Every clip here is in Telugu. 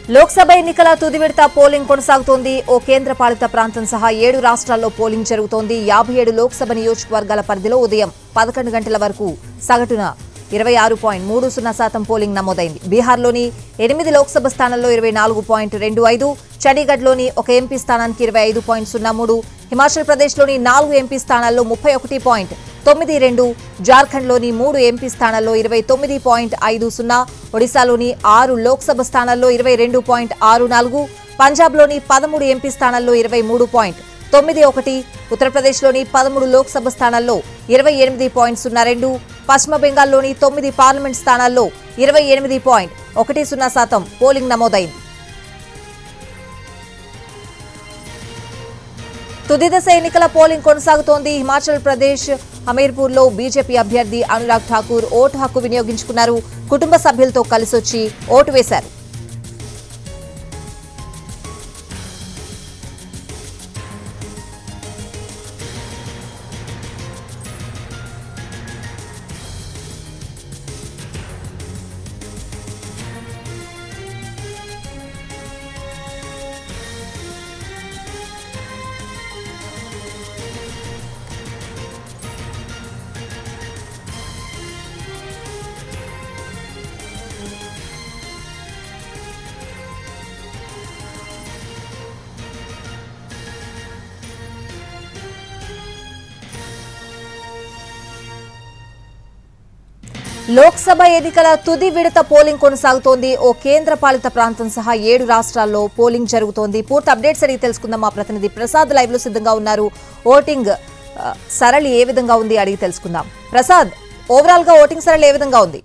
లోక్సభ ఎన్నికల తుది విడత పోలింగ్ కొనసాగుతోంది ఓ కేంద్ర పాలిత ప్రాంతం సహా ఏడు రాష్ట్రాల్లో పోలింగ్ జరుగుతోంది యాభై ఏడు లోక్సభ నియోజకవర్గాల పరిధిలో ఉదయం పదకొండు గంటల వరకు సగటున ఇరవై ఆరు పాయింట్ మూడు సున్నా శాతం పోలింగ్ నమోదైంది బీహార్లోని ఎనిమిది లోక్సభ స్థానాల్లో ఇరవై నాలుగు పాయింట్ రెండు ఐదు చండీగఢ్లోని ఒక ఎంపీ స్థానానికి ఇరవై ఐదు పాయింట్ సున్నా మూడు హిమాచల్ ప్రదేశ్లోని నాలుగు ఎంపీ స్థానాల్లో ముప్పై ఒకటి పాయింట్ తొమ్మిది రెండు జార్ఖండ్లోని మూడు ఎంపీ స్థానాల్లో ఇరవై తొమ్మిది పాయింట్ ఐదు సున్నా ఒడిశాలోని ఆరు లోక్సభ స్థానాల్లో ఇరవై రెండు పాయింట్ ఆరు నాలుగు పంజాబ్లోని పదమూడు ఎంపీ స్థానాల్లో ఇరవై మూడు పాయింట్ తొమ్మిది ఒకటి ఉత్తరప్రదేశ్లోని పదమూడు లోక్సభ స్థానాల్లో ఇరవై ఎనిమిది పాయింట్ సున్నా రెండు పశ్చిమ బెంగాల్లోని తొమ్మిది పార్లమెంట్ స్థానాల్లో ఇరవై ఎనిమిది పాయింట్ ఒకటి సున్నా శాతం పోలింగ్ నమోదైంది తుది దశ ఎన్నికల పోలింగ్ కొనసాగుతోంది హిమాచల్ ప్రదేశ్ హమీర్పూర్లో బీజేపీ అభ్యర్థి అనురాగ్ ఠాకూర్ ఓటు హక్కు వినియోగించుకున్నారు కుటుంబ సభ్యులతో కలిసొచ్చి ఓటు వేశారు లోక్సభ ఎన్నికల తుది విడత పోలింగ్ కొనసాగుతోంది ఓ కేంద్ర పాలిత ప్రాంతం సహా ఏడు రాష్ట్రాల్లో పోలింగ్ జరుగుతోంది పూర్తి అప్డేట్స్ అడిగి తెలుసుకుందాం మా ప్రతినిధి ప్రసాద్ లైవ్ లో సిద్ధంగా ఉన్నారు ఓటింగ్ ఆ, సరళి ఏ విధంగా ఉంది అడిగి తెలుసుకుందాం ప్రసాద్ ఓవరాల్ గా ఓటింగ్ సరళి ఏ విధంగా ఉంది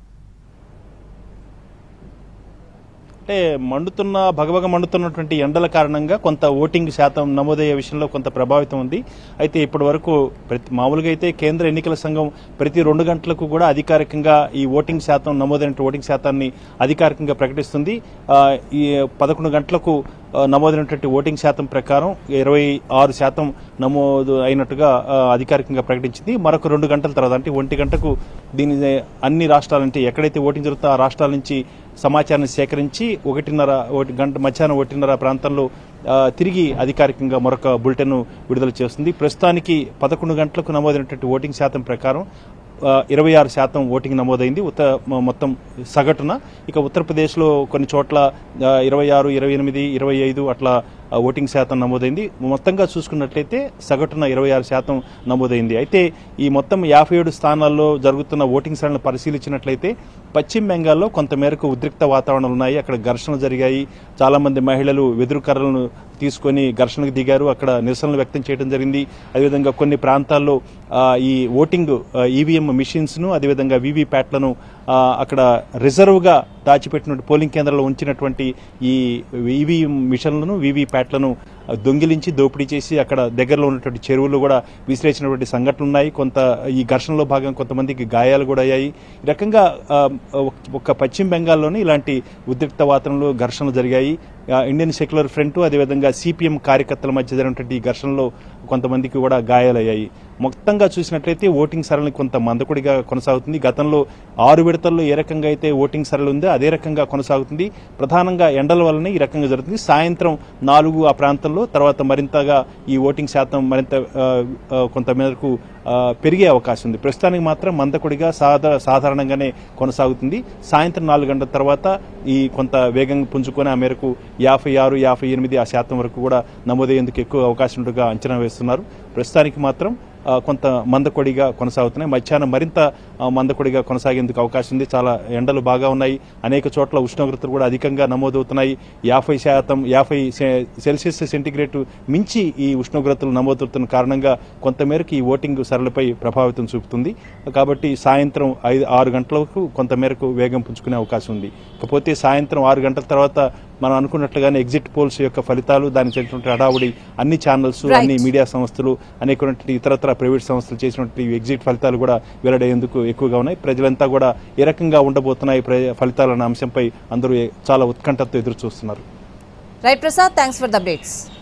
అంటే మండుతున్న భగభగ మండుతున్నటువంటి ఎండల కారణంగా కొంత ఓటింగ్ శాతం నమోదయ్యే విషయంలో కొంత ప్రభావితం ఉంది అయితే ఇప్పటి వరకు ప్రతి మామూలుగా అయితే కేంద్ర ఎన్నికల సంఘం ప్రతి రెండు గంటలకు కూడా అధికారికంగా ఈ ఓటింగ్ శాతం నమోదైన ఓటింగ్ శాతాన్ని అధికారికంగా ప్రకటిస్తుంది ఆ, ఈ పదకొండు గంటలకు ఆ, నమోదైనటువంటి ఓటింగ్ శాతం ప్రకారం ఇరవై ఆరు శాతం నమోదు అయినట్టుగా ఆ, అధికారికంగా ప్రకటించింది మరొక రెండు గంటల తర్వాత అంటే ఒంటి గంటకు దీని అన్ని రాష్ట్రాల నుంచి ఎక్కడైతే ఓటింగ్ జరుగుతుందో ఆ రాష్ట్రాల నుంచి సమాచారాన్ని సేకరించి ఒకటిన్నర ఒకటి గంట మధ్యాహ్నం ఒకటిన్నర ప్రాంతంలో ఆ, తిరిగి అధికారికంగా మరొక బులెటిన్ విడుదల చేస్తుంది ప్రస్తుతానికి పదకొండు గంటలకు నమోదైనటువంటి ఓటింగ్ శాతం ప్రకారం ఇరవై ఆరు శాతం ఓటింగ్ నమోదైంది ఉత్త మ- మొత్తం సగటున ఇక ఉత్తరప్రదేశ్లో కొన్ని చోట్ల ఇరవై ఆరు ఇరవై ఎనిమిది ఇరవై ఐదు అట్లా ఆ, ఓటింగ్ శాతం నమోదైంది మొత్తంగా చూసుకున్నట్లయితే సగటున ఇరవై ఆరు శాతం నమోదైంది అయితే ఈ మొత్తం యాభై ఏడు స్థానాల్లో జరుగుతున్న ఓటింగ్ సరళిని పరిశీలించినట్లయితే పశ్చిమ బెంగాల్లో కొంతమేరకు ఉద్రిక్త వాతావరణాలు ఉన్నాయి అక్కడ ఘర్షణలు జరిగాయి చాలా మంది మహిళలు వెదురు కర్రలను తీసుకొని ఘర్షణకు దిగారు అక్కడ నిరసనలు వ్యక్తం చేయడం జరిగింది అదేవిధంగా కొన్ని ప్రాంతాల్లో ఆ, ఈ ఓటింగ్ ఈవీఎం మిషన్స్ ను అదేవిధంగా వీవీ ప్యాట్లను అక్కడ రిజర్వ్ గా దాచిపెట్టిన పోలింగ్ కేంద్రాల్లో ఉంచినటువంటి ఈ ఈవీఎం మిషన్లను వీవీ ప్యాట్లను దొంగిలించి దోపిడీ చేసి అక్కడ దగ్గరలో ఉన్నటువంటి చెరువులు కూడా విసిరేసినటువంటి సంఘటనలు ఉన్నాయి కొంత ఈ ఘర్షణలో భాగం కొంతమందికి గాయాలు కూడా అయ్యాయి ఈ రకంగా ఆ, ఒక పశ్చిమ బెంగాల్లోనే ఇలాంటి ఉద్రిక్త వాతావరణంలో ఘర్షణలు జరిగాయి ఆ, ఇండియన్ సెక్యులర్ ఫ్రంట్ అదేవిధంగా సిపిఎం కార్యకర్తల మధ్య జరిగినటువంటి ఈ ఘర్షణలో కొంతమందికి కూడా గాయాలయ్యాయి మొత్తంగా చూసినట్లయితే ఓటింగ్ సరళి కొంత మందకొడిగా కొనసాగుతుంది గతంలో ఆరు విడతల్లో ఏ రకంగా అయితే ఓటింగ్ సరళి ఉందో అదే రకంగా కొనసాగుతుంది ప్రధానంగా ఎండల వల్లనే ఈ రకంగా జరుగుతుంది సాయంత్రం నాలుగు ఆ ప్రాంతంలో తర్వాత మరింతగా ఈ ఓటింగ్ శాతం మరింత ఆ, ఆ, కొంత మేరకు ఆ, పెరిగే అవకాశం ఉంది ప్రస్తుతానికి మాత్రం మందకొడిగా సాధా సాధారణంగానే కొనసాగుతుంది సాయంత్రం నాలుగు గంటల తర్వాత ఈ కొంత వేగం పుంజుకొని ఆ మేరకు యాభై ఆరు యాభై ఎనిమిది ఆ శాతం వరకు కూడా నమోదయ్యేందుకు ఎక్కువ అవకాశం ఉన్నట్టుగా అంచనా వేస్తున్నారు ప్రస్తుతానికి మాత్రం ఆ, కొంత మందకొడిగా కొనసాగుతున్నాయి మధ్యాహ్నం మరింత ఆ, మందకొడిగా కొనసాగేందుకు అవకాశం ఉంది చాలా ఎండలు బాగా ఉన్నాయి అనేక చోట్ల ఉష్ణోగ్రతలు కూడా అధికంగా నమోదవుతున్నాయి యాభై శాతం యాభై సె- సెల్సియస్ సెంటిగ్రేడ్ మించి ఈ ఉష్ణోగ్రతలు నమోదవుతున్న కారణంగా కొంతమేరకు ఈ ఓటింగ్ సరళిపై ప్రభావితం చూపుతుంది కాబట్టి సాయంత్రం ఐదు ఆరు గంటలకు కొంతమేరకు వేగం పుంజుకునే అవకాశం ఉంది ఇకపోతే సాయంత్రం ఆరు గంటల తర్వాత మనం అనుకున్నట్లుగానే ఎగ్జిట్ పోల్స్ యొక్క ఫలితాలు దానికి జరిగినటువంటి హడావుడి అన్ని ఛానల్స్ Right. అన్ని మీడియా సంస్థలు అనేకటువంటి ఇతరత్ర ప్రైవేట్ సంస్థలు చేసినటువంటి ఎగ్జిట్ ఫలితాలు కూడా వెల్లడయ్యేందుకు ఎక్కువగా ఉన్నాయి ప్రజలంతా కూడా ఏ రకంగా ఉండబోతున్నాయి ప్ర- ఫలితాలన్న అంశంపై అందరూ ఏ- చాలా ఉత్కంఠతో ఎదురు చూస్తున్నారు right Prasad thanks for the updates